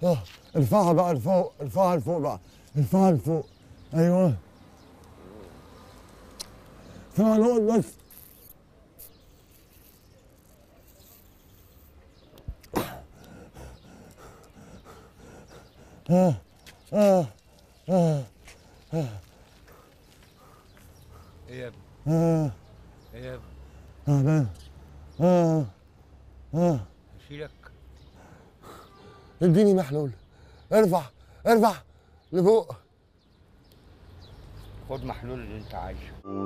اه ارفعها بقى لفوق ارفعها لفوق بقى ارفعها لفوق ايوه ارفعها نقط بس اه اه اه ايه يا ابني اه ايه يا ابني تعبان اه اه هشيلك اديني محلول ارفع ارفع لفوق خد محلول اللي انت عايزه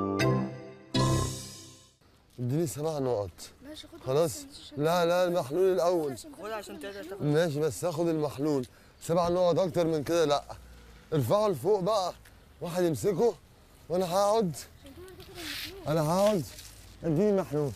اديني سبع نقط ماشي خد خلاص لا لا المحلول الاول خد عشان تقدر تاخد ماشي بس هاخد المحلول سبع نقط اكتر من كده لا ارفعه لفوق بقى واحد يمسكه وانا هقعد انا هقعد اديني محلول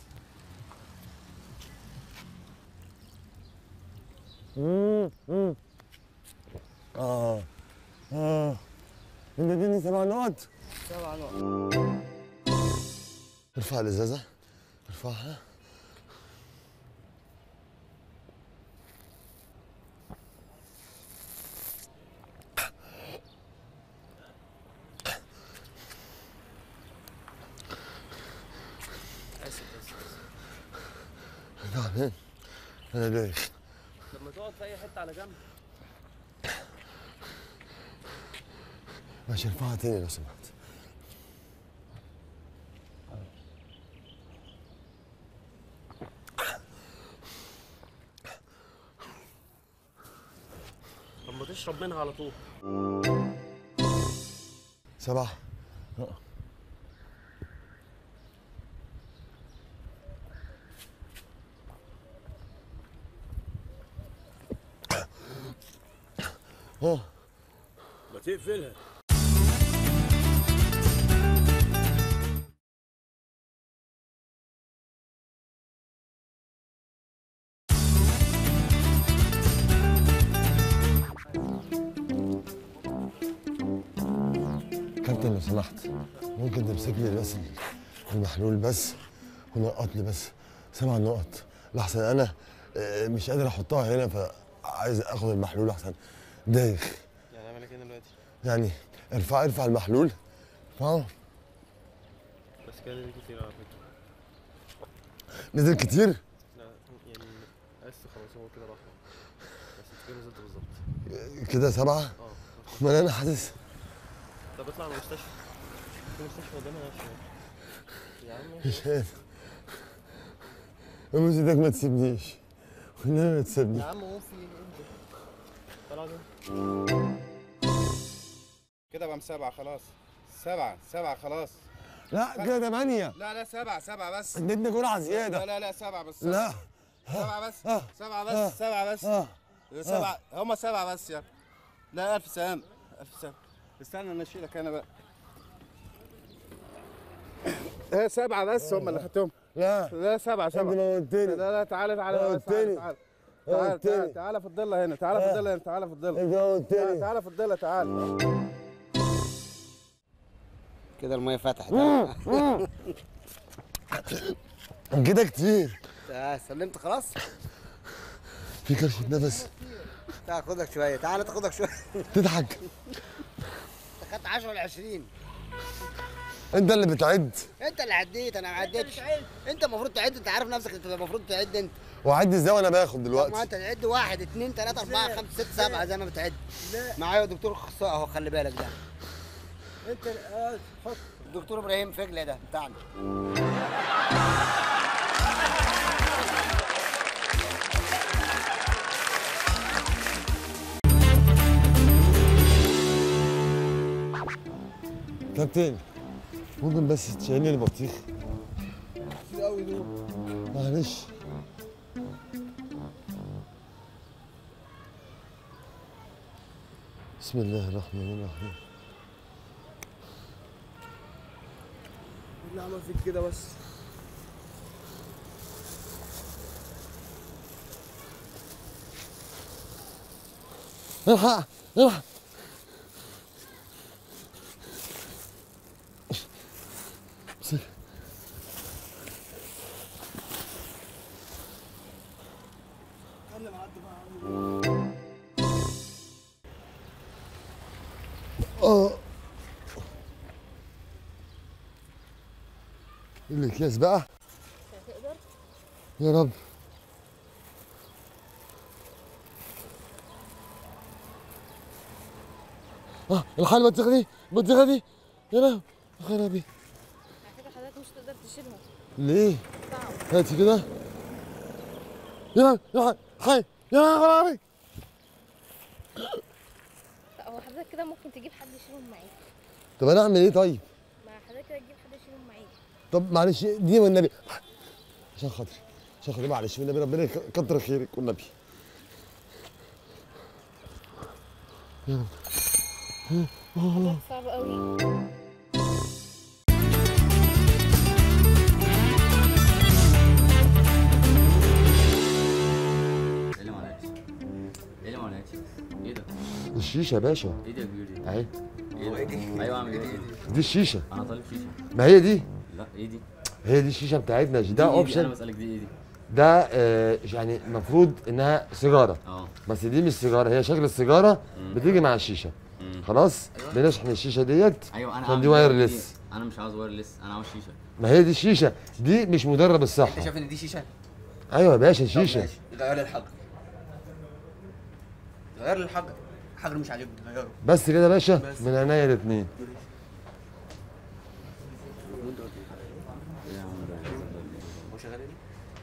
مم، مم. اه اه انت اديني سبع نقط سبع نقط ارفع الازازه ارفعها اسف اسف تعبان انا دايخ لما تقعد في اي حته على جنب ماشي ارفعها تاني لو سمحت طب ما تشرب منها على طول سبعة اه ما تقفلها كابتن لو سمحت ممكن تمسك لي بس المحلول بس ونقط لي بس سبع نقط لحسن انا آه، مش قادر احطها هنا فعايز اخد المحلول احسن دايخ يعني اعمل ايه دلوقتي يعني ارفع ارفع المحلول ارفعه بس كده دي كتير على فكره نزل كتير لا يعني بس خلاص هو كده راح بس انت كده نزلت بالظبط كده سبعة اه ما انا حاسس طب اطلع على المستشفى في مستشفى قدامنا ماشي يا عم مش قادر ابوس ايدك ما تسيبنيش والنبي ما يا تسيبني عم قوم في ايه طلع ده كده بقى سبعة خلاص سبعة سبعة خلاص لا كده ثمانية لا لا سبعة سبعة بس اديتني جرعة لا زيادة لا لا سبعة بس لا سبعة بس آه. سبعة آه. بس سبعة بس اه سبعة هما سبعة بس يا لا ألف سلام ألف سلام استنى أنا أشيلك أنا بقى ايه سبعة بس هم اللي خدتهم لا لا سبعة انت سبعة موتني لا لا تعالى تعالى موتني. تعالى تعالى تعالى تعالى موتني. تعالى في الضلة هنا تعالى في آه. الضلة هنا تعالى في الضلة انت تعالى موتني تعالى في الضلة تعالى كده الميه فتحت كده كتير آه، سلمت خلاص في كرشة نفس تعال خدك شويه تعال تاخدك شويه تضحك خدت 10 ولا 20 انت اللي بتعد انت اللي عديت انا ما عديتش انت المفروض تعد انت عارف نفسك انت المفروض تعد انت وعد ازاي وانا باخد ما دلوقتي انت تعد واحد اثنين ثلاثة أربعة خمسة ستة سبعة زي ما بتعد معايا دكتور اخصائي اهو خلي بالك ده انت اه حط الدكتور ابراهيم فجلة ده بتاعنا كابتن ممكن بس تشيلني البطيخ كتير قوي دول معلش بسم الله الرحمن الرحيم اللي عمل فيك كده بس الحق الحق امسك. اه الاكياس بقى هتقدر يا رب اه الحال البطيخه دي البطيخه دي يا رب يا خرابي على فكره حضرتك مش تقدر تشيلهم ليه؟ صعب هاتي كده يا رب يا حي يا خرابي لا هو حضرتك كده ممكن تجيب حد يشيلهم معاك طب انا اعمل ايه طيب؟ ما حضرتك كده تجيب حد يشيلهم معاك طب معلش دي والنبي عشان خاطري عشان خاطري معلش والنبي ربنا يكتر خيرك والنبي صعب قوي ايه اللي ما لقيتش؟ ايه اللي ما لقيتش؟ ايه ده؟ الشيشه يا باشا ايه ده يا كبير اهي ايه ده؟ ايوه اعمل ايه؟ إيه دي؟ دي الشيشه انا طالب شيشه ما هي دي لا ايه دي؟ هي دي الشيشه بتاعتنا ده دي إيه دي؟ انا اوبشن بسألك دي ايه دي؟ ده آه يعني المفروض انها سيجاره اه بس دي مش سيجاره هي شكل السيجاره بتيجي مع الشيشه مم. خلاص بنشحن الشيشه ديت ايوه انا عشان أعمل دي إيه؟ وايرلس انا مش عاوز وايرلس انا عاوز شيشه ما هي دي الشيشه دي مش مدرب انت الصحه شايف ان دي شيشه؟ ايوه يا باشا طب شيشه ماشي غير لي الحجر غير لي الحجر الحجر مش عاجبني غيره بس كده يا باشا بس. من عينيا الاثنين هو شغال ايه؟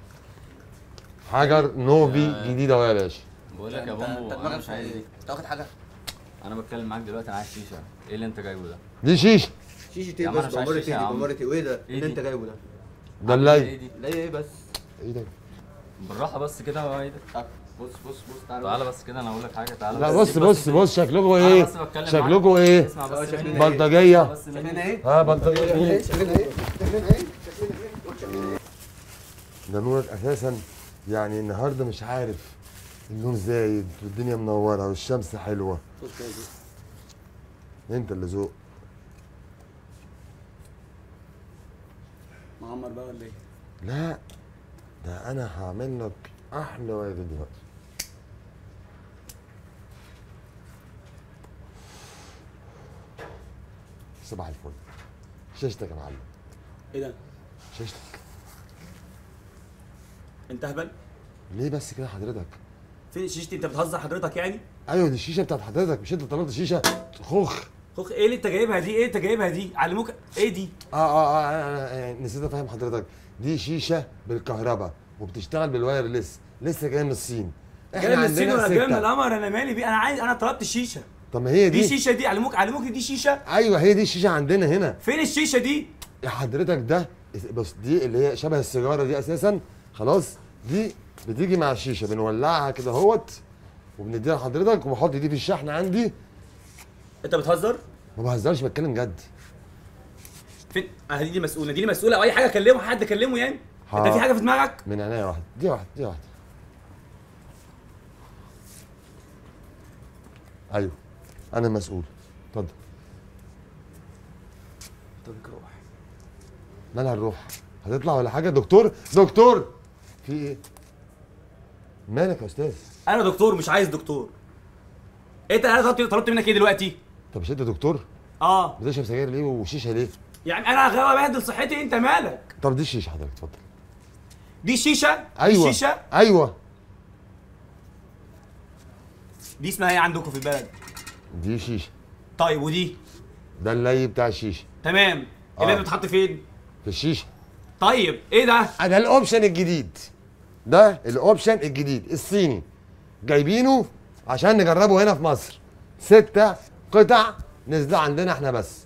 حجر نوفي جديده اهو يا باشا بقول لك يا انت- بومبو انت انا دماغك مش عايز دي انت واخد حاجه؟ انا بتكلم معاك دلوقتي انا عايز شيشه ايه اللي انت جايبه ده؟ دي شيشه شيشه يا ايه عم بس انا مش عايز بمرة شيشة يا ايه دي عم. بمرة ايه وايه ده؟ ايه اللي دي؟ انت جايبه ده؟ ده ايه الليل دي؟ لا ايه بس؟ ايه ده بالراحه بس كده هو ايه ده؟ طب بص بص بص تعالى تعالى بس كده انا اقول لك حاجه تعالى لا بس بص سيب بص دي. بص شكلكم أنا ايه بس بتكلم معاك. شكلكم ايه اسمع بس شكلنا مني. إيه؟ بلطجيه بس مني. شكلنا ايه؟ ها بلطجيه ايه؟ شكلنا ايه؟ شكلنا ايه؟ ده نورك اساسا يعني النهارده مش عارف النور زايد والدنيا منوره والشمس حلوه بص كده بص. انت اللي ذوق معمر بقى ولا ايه؟ لا ده انا هعمل لك احلى واجب دلوقتي صباح الفل شاشتك يا معلم ايه ده؟ شاشتك انت هبل؟ ليه بس كده حضرتك فين شيشتي انت بتهزر حضرتك يعني؟ ايوه دي الشيشه بتاعت حضرتك مش انت طلبت شيشه خوخ خوخ ايه اللي انت جايبها دي؟ ايه انت جايبها دي؟ علموك ايه دي؟ اه اه اه انا أنا نسيت افهم حضرتك دي شيشه بالكهرباء وبتشتغل بالوايرلس لسه جايه من الصين جاي من الصين ولا جاي من ستة. القمر انا مالي بيه انا عايز انا طلبت الشيشه طب ما هي دي دي, شيشه دي علموك علموك دي شيشه ايوه هي دي الشيشه عندنا هنا فين الشيشه دي؟ يا حضرتك ده بص دي اللي هي شبه السيجاره دي اساسا خلاص دي بتيجي مع الشيشه بنولعها كده اهوت وبنديها لحضرتك وبحط دي في الشحن عندي انت بتهزر؟ ما بهزرش بتكلم جد فين؟ اه دي دي مسؤوله دي مسؤوله او اي حاجه اكلمه حد اكلمه يعني انت ها. في حاجه في دماغك؟ من عينيا واحده دي واحده دي واحده ايوه انا المسؤول اتفضل طب روح مالها الروح هتطلع ولا حاجه دكتور دكتور في ايه مالك يا استاذ انا دكتور مش عايز دكتور انت انا طلبت طلبت منك ايه دلوقتي؟ طب مش انت دكتور اه بتشرب سجاير ليه وشيشه ليه يعني انا غاوي بهدل صحتي انت مالك؟ طب دي الشيشه حضرتك اتفضل دي شيشه؟ ايوه دي شيشه؟ ايوه دي اسمها ايه عندكم في البلد؟ دي شيشه طيب ودي؟ ده اللي بتاع الشيشه تمام آه. اللي بتحط فين؟ في الشيشه طيب ايه ده؟ ده الاوبشن الجديد ده الاوبشن الجديد الصيني جايبينه عشان نجربه هنا في مصر ستة قطع نزلوا عندنا احنا بس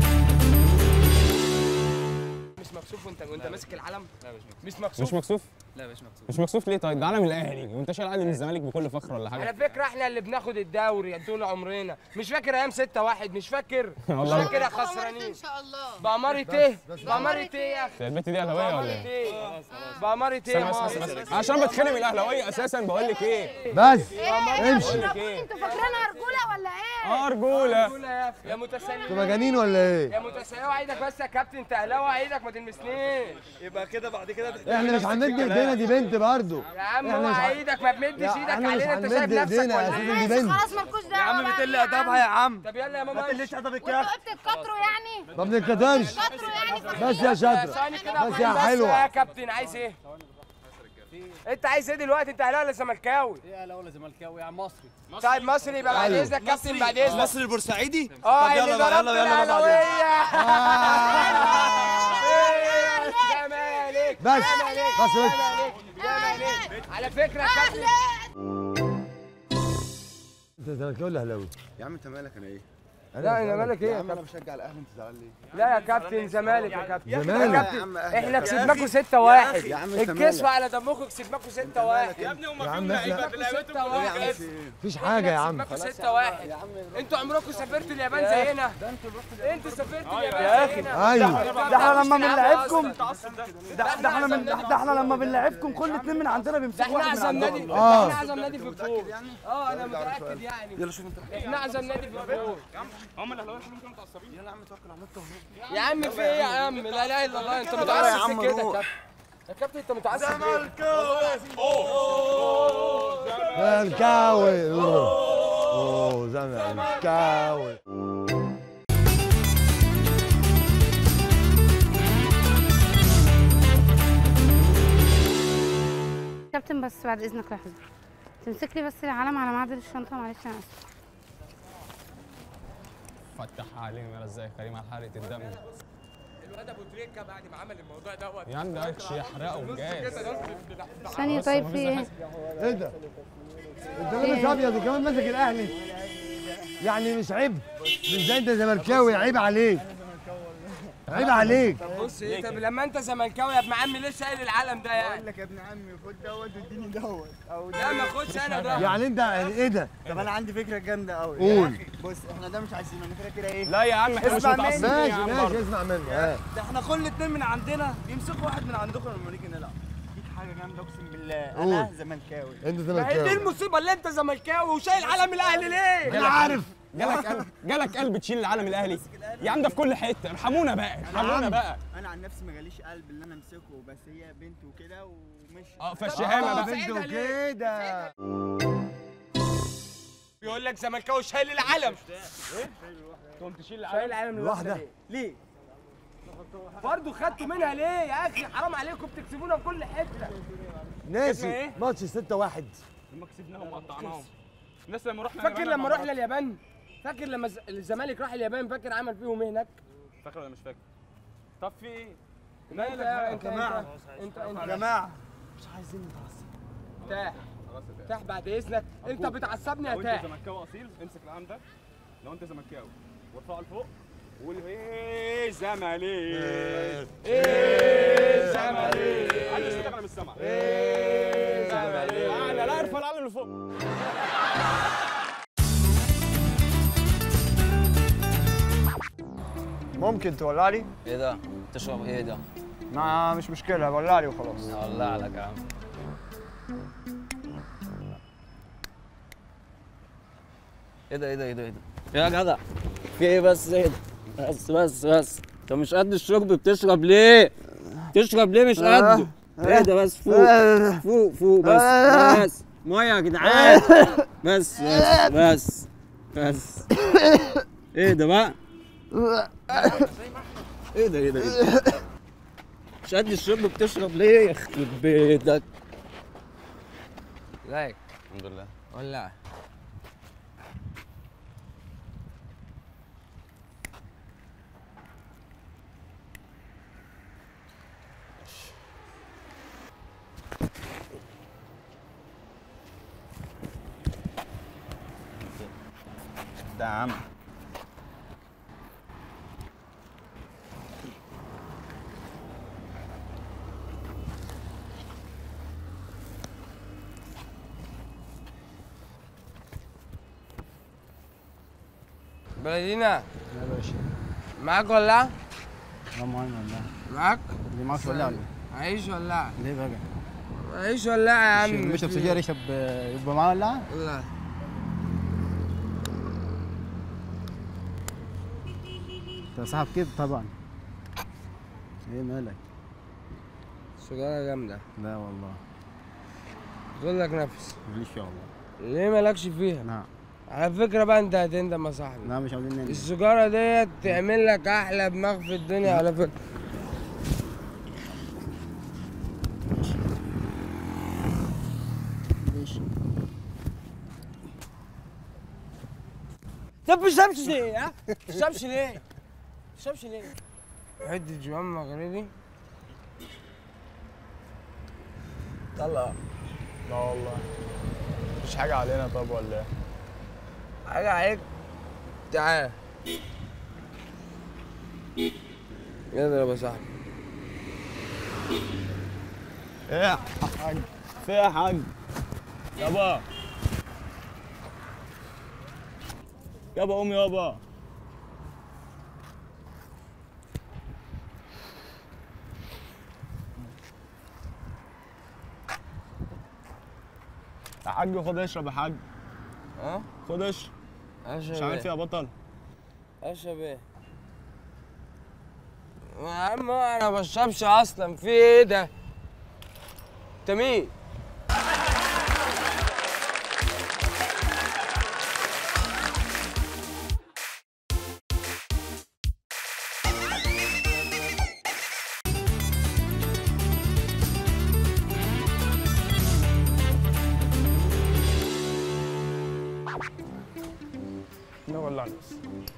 مش مكسوف وانت وانت ماسك العلم لا مش مكسوف مش مكسوف مش مكسوف لا مش مكسوف مش مكسوف ليه طيب ده علم الاهلي وانت شايل علم الزمالك بكل فخر ولا على حاجه فكره احنا اللي بناخد الدوري طول عمرنا مش فاكر ايام 6 1 مش فاكر مش والله. فاكر يا خسرانين بأمارة ايه بأمارة ايه يا اخي هي البت دي اهلاويه ولا بأمارة ايه؟ ايه بأمارة ايه يا استنى بس بس مصر بس عشان بتخانق من الاهلاويه اساسا بقول لك ايه بس امشي ايه انتوا فاكرينها رجوله ولا ايه؟ اه رجوله قول يا اخي يا متسلم انتوا مجانين ولا ايه؟ يا متسلم عيدك بس يا كابتن انت اهلاوي عيدك ما تلمسنيش يبقى كده بعد كده احنا مش هنمد ايدينا دي بنت برضه يا عم احنا هو مش ع- عيدك ما تمدش يا ايدك احنا مش علينا انت هنمد شايف نفسك ايدينا يا ولا اساسا ايه دي بنت خلاص مالكوش دعوه يا عم بقى بتقل يا عم. ادبها يا عم طب يلا يا ما ماما تقلش ادبك وانتوا يا اخي ايه بتتكتروا يعني؟ ما بنتكترش بتتكتروا يعني بس يا شاطره ثواني كده بس يا بس حلوة. يا كابتن عايز ايه انت عايز ايه دلوقتي انت اهلاوي ولا زملكاوي ايه اهلاوي ولا زملكاوي يا مصري طيب مصري يبقى بعد أيوه. اذنك كابتن بعد اذنك مصر البورسعيدي اه طب اللي يلا بقى، ضربت يلا يلا بقى بعدين. الاهلاويه زمالك بس بس بس زمالك زمالك على فكره يا كابتن انت زملكاوي ولا اهلاوي؟ يا عم انت مالك انا ايه لا انا مالك ايه يا يا عم انا كابتن بشجع الاهلي انت زعلان ليه لا يا كابتن زمالك يا كابتن زمالك. يا يا كابتن عم أهلي. احنا يا كسبناكم أخي. 6 1 يا عم الكسوة على دمكم كسبناكم 6 1 يا ابني هم يا عم احنا 6 1 مفيش حاجه يا عم كسبناكم 6 1 انتوا عمركم سافرتوا اليابان زينا انتوا سافرتوا اليابان زينا ايوه ده احنا لما بنلعبكم ده ده احنا من ده احنا لما بنلعبكم كل اتنين من عندنا ده بيمسكوا احنا واحد من اعظم نادي عندهم ده آه. احنا اعظم نادي في الكوره اه انا متاكد يعني يلا شوف انت احنا اعظم نادي في الكوره هم الاهلاويه كلهم كانوا متعصبين يلا يا عم توكل على الله يا عم في ايه يا عم لا اله الا الله انت متعصب في كده يا كابتن يا كابتن انت متعصب ليه؟ زملكاوي اوه زملكاوي كابتن بس بعد اذنك لحظه تمسك لي بس العلم على معدل الشنطه معلش انا اسفه فتح علينا ازاي كريم على حرقه الدم الواد ابو تريكه بعد ما عمل الموضوع دوت يا عم ده قالش يحرقه بجاز ثانيه طيب في ايه ايه ده؟ انت لابس ابيض وكمان ماسك الاهلي يعني مش عيب مش زي انت زملكاوي عيب عليك عيب عليك بص ايه طب لما انت زملكاوي يا ابن عمي ليه شايل العلم ده يعني لك يا ابن عمي خد دوت واديني دوت او لا ما خدش انا ده يعني انت ايه ده؟ طب انا عندي فكره جامده قوي قول. بص احنا ده مش عايزينه انا كده كده ايه لا يا عم احنا مش اسمع مني. متعصبين يا ماشي عم ماشي برضه. اسمع مني ها ده احنا كل اتنين من عندنا بيمسكوا واحد من عندكم لما نيجي نلعب دي حاجه جامده اقسم بالله انا قول. زملكاوي انت ما هي دي زملكاوي المصيبه اللي انت زملكاوي وشايل علم الاهلي ليه؟ انا عارف جالك قلب جالك قلب تشيل العلم الاهلي يا عم ده في كل حته ارحمونا بقى ارحمونا بقى انا عن نفسي ما جاليش قلب اللي انا امسكه بس هي بنت وكده ومش اه فالشهامه بقى بنت وكده بيقول لك زملكاوي شايل العلم تقوم تشيل شايل العلم الواحدة. ليه؟ ليه؟ برضه خدتوا منها ليه يا اخي حرام عليكم بتكسبونا في كل حته ناسي ايه؟ ماتش 6 1 لما كسبناهم وقطعناهم الناس لما رحنا فاكر اليابان لما مع رحنا بعض. اليابان فاكر لما ز- الزمالك راح اليابان فاكر عمل فيهم ايه هناك فاكر ولا مش فاكر طب في ايه لا انت انت انت انت يا انت جماعه تاح تاح بعد اذنك انت بتعصبني يا لو تاح انت زملكاوي اصيل امسك العلم ده لو انت زملكاوي وارفعه لفوق وقول ايه زمالك ايه زمالك عايز صوتك انا مش سامع ايه زمالك اعلى لا ارفع العلم لفوق ممكن تولع لي ايه ده؟ تشرب ايه ده؟ ما مش مشكله ولع لي وخلاص ولع لك يا عم ايه ده ايه ده ايه ده ايه ده؟ يا جدع في ايه بس ايه ده؟ بس بس بس انت مش قد الشرب بتشرب ليه؟ تشرب ليه مش قده؟ ايه ده بس فوق فوق فوق بس بس ميه يا جدعان بس بس بس بس ايه ده بقى؟ ايه ده ايه ده ايه ده؟ مش قد الشرب بتشرب ليه؟ يخرب بيتك ازيك الحمد لله ولع ده يا عم بلدينا يا باشا معاك ولا لا معانا ولا معاك ليه معاك ولا ولا عيش ولا ليه بقى عيش ولا يا عم اللي بيشرب سجاير يشرب يبقى معاه ولا لا انت صاحب كده طبعا ايه مالك سجارة جامدة لا والله تقول لك نفس ماليش فيها والله ليه مالكش فيها؟ نعم على فكرة بقى انت هتندم يا صاحبي لا مش عاوزين ننام السجارة ديت تعمل لك أحلى دماغ في الدنيا على فكرة ماشي طب ما تشربش ليه ها؟ ما تشربش ليه؟ ما تشربش ليه؟ حتة جوان مغربي طلع لا والله مفيش حاجة علينا طب ولا ايه؟ حاجة عليك تعال اضرب يا صاحبي ايه يا حاج؟ في ايه يا حاج؟ يابا يابا قوم يابا يا حاج خد اشرب يا حاج ها؟ خد اشرب اشرب مش عارف ايه؟ ايه يا بطل اشرب ايه؟ يا عم انا ما بشربش اصلا في ايه ده؟ انت مين؟ لا ولعني بس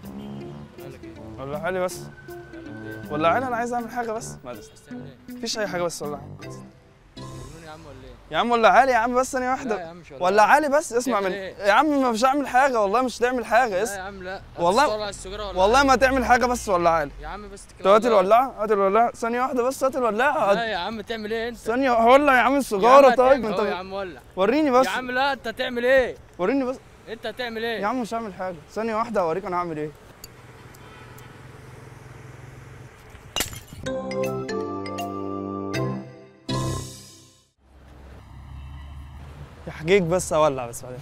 ولع لي بس ولع لي انا عايز اعمل حاجه بس معلش مفيش اي حاجه بس ولع يا عم ولا ايه؟ يا عم ولع لي يا عم بس ثانيه لا واحده يا عم مش ولع. ولع لي بس اسمع تعمل من إيه؟ يا عم مش هعمل حاجه والله مش تعمل حاجه لا اس يا عم لا والله هتطلع السجارة ولا والله إيه؟ ما تعمل حاجه بس ولع لي يا عم بس اتكل طب على هات الله. الولاعه هات الولاعه ثانيه واحده بس هات الولاعه لا يا عم تعمل ايه انت؟ ثانيه هولع يا عم يا عم السيجاره طيب هتعمل انت أهو يا عم ولع وريني بس يا عم لا انت هتعمل ايه؟ وريني بس انت هتعمل ايه؟ يا عم مش هعمل حاجه ثانيه واحده اوريك انا هعمل ايه يا حقيق بس اولع بس بعدين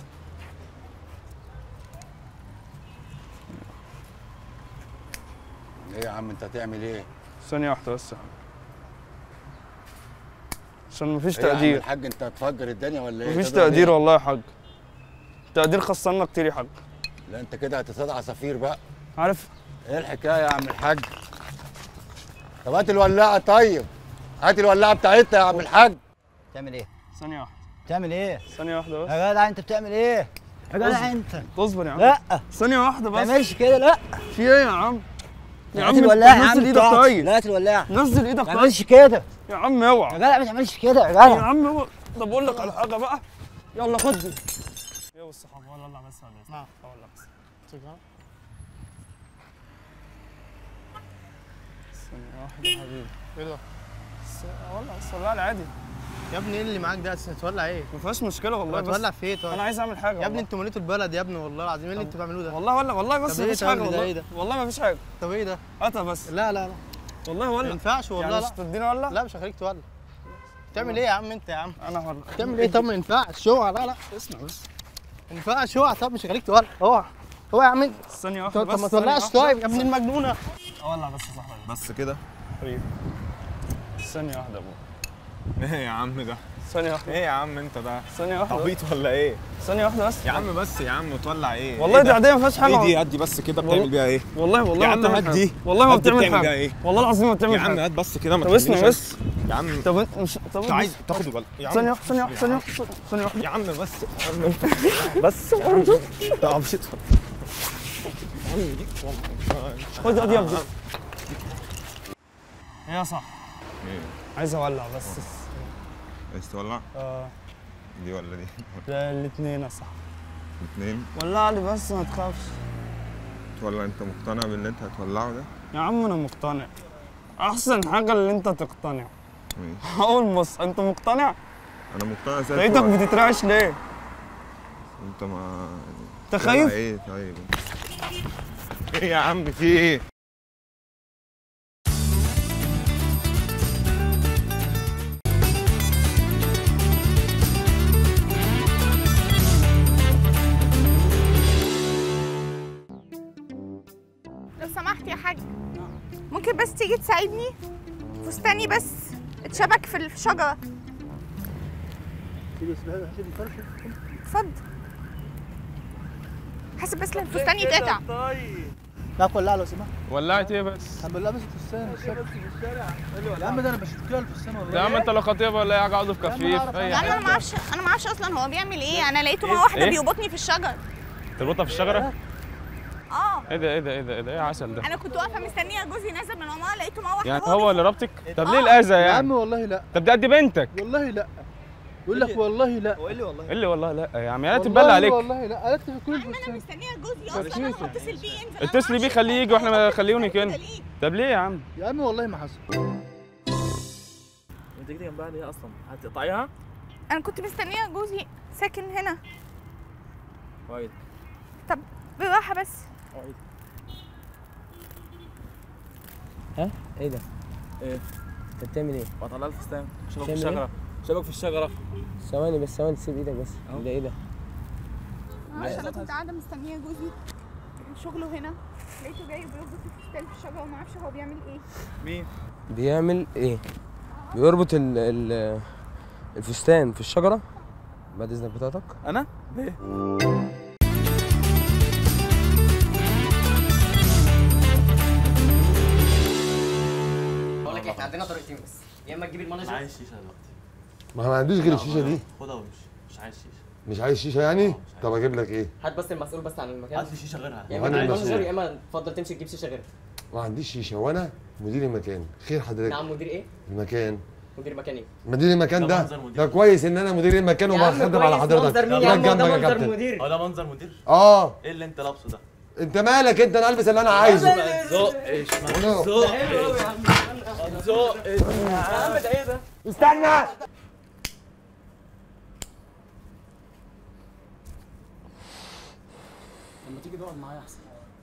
ايه يا عم انت هتعمل ايه؟ ثانيه واحده بس يا عم عشان مفيش ايه يا عم تقدير الحاج انت هتفجر الدنيا ولا ايه؟ مفيش تضرب إيه؟ تقدير والله يا حاج تقدير خسرنا كتير يا حاج لا انت كده هتصطاد عصافير بقى عارف ايه الحكايه يا عم الحاج؟ طب هات الولاعه طيب هات الولاعه بتاعتها يا عم الحاج تعمل ايه؟ ثانيه واحده تعمل ايه؟ ثانيه واحده بس يا جدع انت بتعمل ايه؟ يا جدع اصبر. انت اصبر يا عم لا ثانيه واحده بس ما تعملش كده لا في ايه يا عم يا هات عم الولاعه يا نزل عم ايدك بتاعتي. طيب لا هات الولاعه نزل ايدك ما طيب تعملش كده يا عم اوعى يا جدع ما تعملش كده يا يا جدع عم اوعى طب اقول لك على حاجه بقى يلا خد دي يا والصحاب ولا لا بس على نعم ولا بس سيجاره ثانيه واحده يا حبيبي ايه ده؟ والله بس والله عادي يا ابني ايه اللي معاك ده هتولع ايه؟ ما فيهاش مشكله والله بس هتولع في ايه طيب؟ انا عايز اعمل حاجه يا ابني انتوا مليتوا البلد يا ابني والله العظيم ايه اللي انتوا بتعملوه ده؟ والله ولا والله بس طب ايه مفيش طيب حاجه ده والله ايه ده؟ والله مفيش حاجه طب ايه ده؟ هاتها بس لا لا لا والله ولا ما ينفعش والله يعني لا مش تديني ولا لا مش هخليك تولع تعمل ايه يا عم انت يا عم؟ انا هولع تعمل ايه طب ما ينفعش اوعى لا لا اسمع بس ما ينفعش اوعى طب مش هخليك تولع اوعى اوعى يا عم انت ثانيه واحده طب بس ما ثانية تولعش واحدة. طيب يا ابن المجنونه اولع بس يا صاحبي بس كده حبيبي ثانيه واحده يا ابو ايه يا عم ده ثانيه واحده ايه يا عم انت ده ثانيه واحده عبيط ولا ايه ثانيه واحده بس يا عم بس يا عم تولع ايه والله إيه دي ده؟ عاديه ما فيهاش حاجه ايه دي هات دي بس كده بتعمل بيها ايه والله والله يا ما عم بتعمل هات حاجة. دي والله ما هات دي بتعمل بتعمل حاجه بيها ايه والله العظيم ما بتعمل يا عم حاجه هات بس كده ما طب اسمع تخلينيش بس يا عم طب انت مش طب انت عايز تاخده بل يا عم ثانيه واحده ثانيه واحده ثانيه واحده ثانيه واحده يا عم بس يا عم بس انت عبيط خد ادي ابدا يا صح ايه عايز اولع بس عايز تولع اه دي ولا دي ده الاثنين يا صح الاثنين ولع لي بس ما تخافش تولع انت مقتنع باللي انت هتولعه ده يا عم انا مقتنع احسن حاجه اللي انت تقتنع ماشي هقول بص انت مقتنع انا مقتنع زي لقيتك الفل. بتترعش ليه انت ما انت خايف؟ ايه طيب ايه يا عم في ايه لو سمحت يا حاج ممكن بس تيجي تساعدني فستاني بس اتشبك في الشجرة اتفضل حاسب بس لان فستاني يتقطع لا ولع لو سمحت ولعت ايه بس الحمد لله ماسك فستان يا عم ده انا بشوف كده الفستان والله يا عم انت لا خطيبه ولا ايه حاجه اقعدوا في كفيف اي يعني انا حاجه ما اعرفش انا ما اعرفش اصلا هو بيعمل ايه انا لقيته مع واحده إيه؟ بيربطني في الشجر تربطها في الشجره اه ايه ده ايه ده ايه ده ايه ده ايه عسل ده انا كنت واقفه مستنيه جوزي نازل من وراه لقيته مع واحده يعني هو هو اللي ربطك طب ليه آه. الاذى يا يعني عم والله لا طب ده قد بنتك والله لا بقول لك والله لا هو ايه اللي والله ايه اللي والله لا يا عم يا والله تتبلى عليك والله لا قالت لي في كل انا الفستان مستنيه جوزي اصلا انا هتصل بيه ينزل اتصلي بيه خليه يجي واحنا خليوني كده طب ليه يا عم يا عم والله ما حصل انت جيتي جنبها ليه اصلا هتقطعيها انا كنت مستنيه جوزي ساكن هنا كويس طب بالراحه بس ها ايه ده ايه انت بتعمل ايه بطلع لها الفستان شبك في الشجره شبك في الشجره ثواني بس ثواني سيب ايدك بس ده ايه ده معرفش انا كنت قاعده مستنيه جوزي كان شغله هنا لقيته جاي بيربط الفستان في الشجره وما اعرفش هو بيعمل ايه مين بيعمل ايه بيربط ال ال الفستان في الشجره بعد اذنك بتاعتك انا ليه بقول لك احنا عندنا طريقتين بس يا اما تجيب المانجر ما انا ما عنديش غير الشيشه دي خدها وامشي مش عايز شيشه مش عايز شيشه يعني طب اجيب لك ايه هات بس المسؤول بس عن المكان هات لي شيشه غيرها يا وأنا اما تجيب المسؤول. المانجر يا اما تفضل تمشي تجيب شيشه غيرها ما عنديش شيشه وانا مدير المكان خير حضرتك نعم مدير ايه؟ المكان مدير مكان ايه؟ مدير المكان ده ده منظر مدير. ده كويس ان انا مدير المكان يا عم وبخدم على كويس، حضرتك منظر مين يا عم؟ جنبك ده يا منظر كابتن. مدير. اه ده منظر مدير اه ايه اللي انت لابسه ده انت مالك انت انا البس اللي انا عايزه ما تزقش ما ولو. تزقش ما تزقش يا عم ده ايه ده استنى لما تيجي تقعد معايا احسن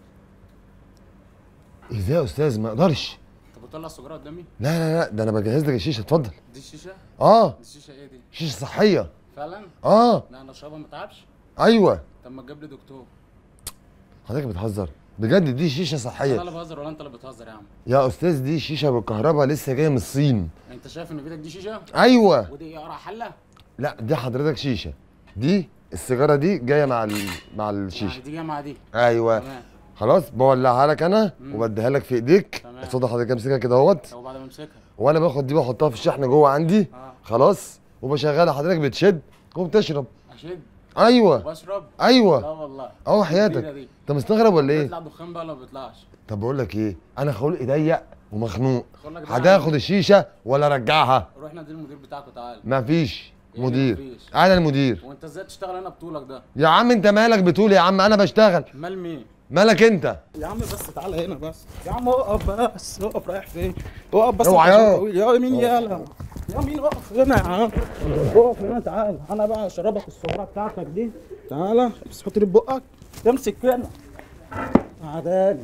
ازاي يا استاذ ما اقدرش طب بتطلع السجاره قدامي لا لا لا ده انا بجهز لك الشيشه اتفضل دي الشيشه اه دي الشيشه ايه دي شيشه صحيه فعلا اه لا انا اشربها ما اتعبش ايوه طب ما تجيب لي دكتور حضرتك بتهزر بجد دي شيشه انا صحيه اللي بهزر ولا انت اللي بتهزر يا عم يا استاذ دي شيشه بالكهرباء لسه جايه من الصين انت شايف ان في ايدك دي شيشه ايوه ودي ايه قرع حله لا دي حضرتك شيشه دي السيجاره دي جايه مع ال... مع الشيشه يعني دي جايه مع دي ايوه تمام خلاص بولعها لك انا وبديها لك في ايديك تمام. اتفضل حضرتك امسكها كده اهوت طب وبعد ما امسكها وانا باخد دي بحطها في الشحن جوه عندي اه خلاص وبشغلها حضرتك بتشد وبتشرب اشد ايوه واشرب أيوة. لا والله اه حياتك الجديدة دي. انت مستغرب ولا ايه بيطلع دخان بقى ولا ما بيطلعش طب بقول لك ايه انا خلقي ضيق ومخنوق خلقك ضيق. هتاخد الشيشه ولا ارجعها روح نادي المدير بتاعك وتعالى مفيش يعني مدير مفيش؟ انا المدير وانت ازاي تشتغل هنا بطولك ده يا عم انت مالك بتقول يا عم انا بشتغل مال مين مالك انت يا عم بس تعالى هنا بس يا عم اقف بس اقف رايح فين اقف بس اوعى عشان يا. طويل. يا مين يالا يا مين اقف هنا يا عم اقف هنا تعالى انا بقى اشربك السجاره بتاعتك دي تعالى بس حط لي في بقك تمسك هنا تعالى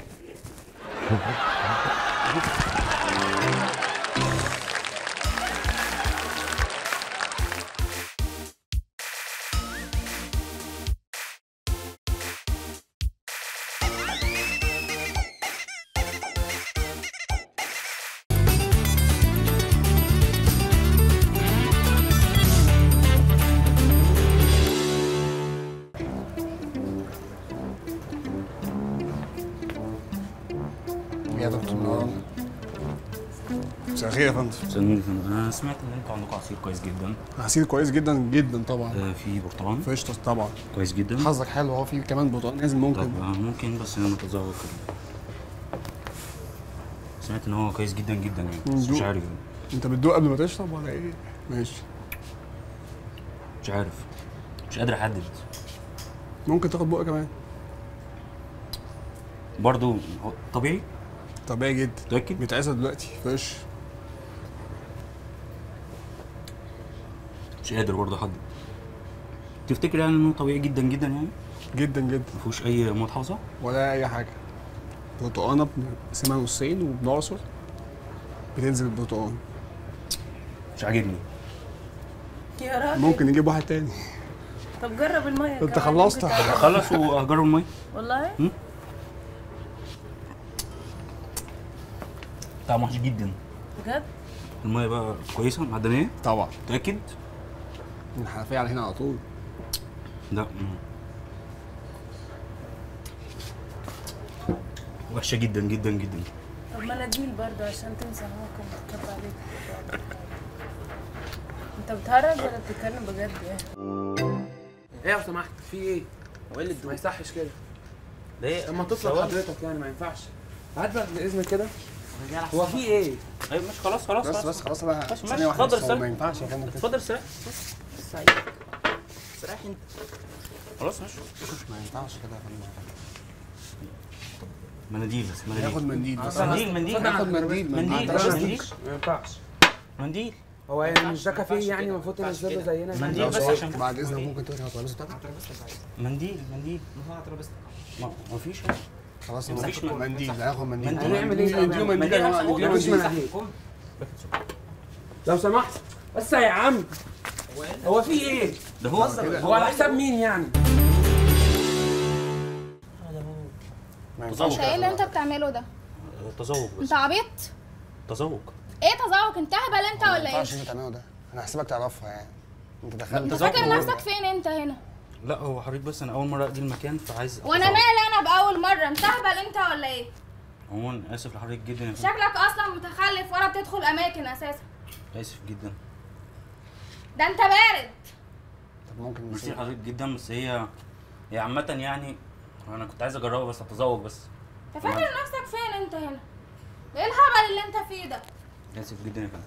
يا دكتور نور مساء الخير يا فندم انا سمعت ان انتوا عندكم عصير كويس جدا عصير كويس جدا جدا طبعا آه، في برتقال في قشطه طبعا كويس جدا حظك حلو اهو في كمان برتقال نازل ممكن طب آه، ممكن بس انا متذوق كده سمعت ان هو كويس جدا جدا يعني بس مش ندوق. عارف يعني. انت بتدوق قبل ما تشرب ولا ايه ماشي مش عارف مش قادر احدد ممكن تاخد بقى كمان برضو هو طبيعي طبيعي جدا متاكد بيتعسى دلوقتي فريش مش قادر برضه احدد تفتكر يعني انه طبيعي جدا جدا يعني جدا جدا ما فيهوش اي مواد حافظه ولا اي حاجه برتقانه بنقسمها نصين وبنعصر بتنزل البرتقان مش عاجبني يا راجل ممكن نجيب واحد تاني طب جرب الميه انت كمان، خلصت ممكن تعجبك. خلص واجرب الميه والله مم. طعم وحش جدا بجد الميه بقى كويسه معدنيه طبعا متاكد من الحنفيه على هنا على طول لا مم. وحشه جدا جدا جدا طب مناديل برضه عشان تنسى ان هو كان بيتكب عليك انت بتهرج ولا بتتكلم بجد يعني ايه لو سمحت في ايه؟ هو ايه اللي ما يصحش كده ليه؟ لما تطلب ثواني. حضرتك يعني ما ينفعش هات بقى باذنك كده هو في ايه؟ ايوه مش خلاص خلاص بس بس خلاص بقى ماشي ثانية ماشي واحدة اتفضل بس، هو استريح ما ينفعش يا فندم كده. اتفضل استريح سعيد استريح انت خلاص ماشي ما ينفعش كده يا فندم مناديل بس مناديل ياخد منديل بس. منديل منديل اتفضل ياخد منديل، منديل منديل. بس بس. منديل ما ينفعش منديل هو يعني مش ده كافيه يعني المفروض تنزله زينا منديل بس عشان بعد اذنك ممكن ترجع ترابيزه بتاعتك منديل منديل ما هو ترابيزتك ما ما فيش خلاص مفيش مفيش منديل هياخد منديل منديل. هنعمل ايه نديله بقى؟ منديل يا جماعة، منديل نديله مفيش منديل مناديل لو سمحت بس يا عم هو في ايه؟ ده هو هو على حساب مين يعني؟ انت ايه اللي انت بتعمله ده؟ تذوق بس انت عبيط؟ تذوق ايه تذوق انت هبل انت ما ولا ايه؟ ينفعش انت تعمله ده انا هحسبك تعرفها يعني انت دخلت انت فاكر نفسك فين انت هنا؟ لا هو حضرتك بس انا اول مره اجي المكان فعايز وانا أتذوق. مالي انا باول مره انت هبل انت ولا ايه؟ عموما اسف لحضرتك جدا يا فندم شكلك اصلا متخلف ولا بتدخل اماكن اساسا اسف جدا ده انت بارد طب ممكن ميرسي لحضرتك جدا بس هي هي عامة يعني انا كنت عايز اجربها بس اتذوق بس انت فاكر نفسك فين انت هنا؟ ايه الهبل اللي انت فيه ده؟ اسف جدا يا فندم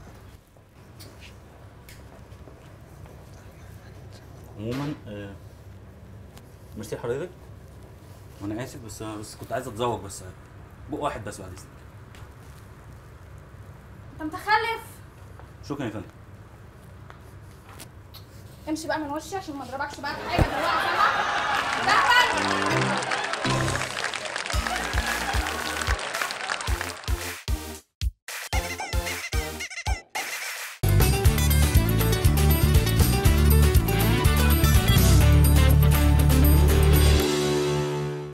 عموما آه، ميرسي لحضرتك وانا اسف بس بس كنت عايز اتذوق بس بق واحد بس بعد اذنك انت متخلف شكرا يا فندم امشي بقى من وشي عشان ما اضربكش بقى في حاجه دلوقتي ده هبل